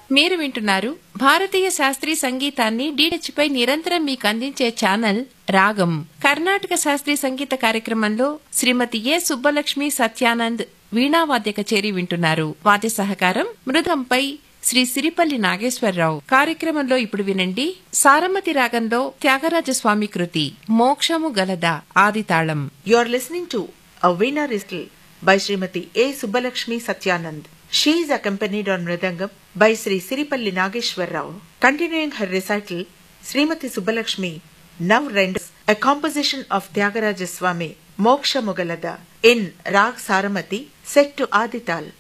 మీరు వింటున్నారు భారతీయ శాస్త్రీయ సంగీతాన్ని డిహెచ్ పై నిరంతరం మీకు అందించే ఛానల్ రాగం కర్ణాటక శాస్త్రీయ సంగీత కార్యక్రమంలో శ్రీమతి ఏ సుబ్బలక్ష్మి సత్యానంద్ వీణావాద్య కచేరీ వింటున్నారు వాద్య సహకారం మృదంపై శ్రీ సిరిపల్లి నాగేశ్వరరావు కార్యక్రమంలో ఇప్పుడు వినండి సారమతి రాగంలో త్యాగరాజ స్వామి కృతి మోక్షము గలదా ఆదితాళం You are listening to a Veena recital by Srimati A. Subbalakshmi Satyanand. She is accompanied on Mridangam by Sri Siripalli Nageshwar Rao. Continuing her recital, Srimati Subbalakshmi now renders a composition of Tyagaraja Swami, Moksha Mugalada, in Rag Saramati, set to Adital.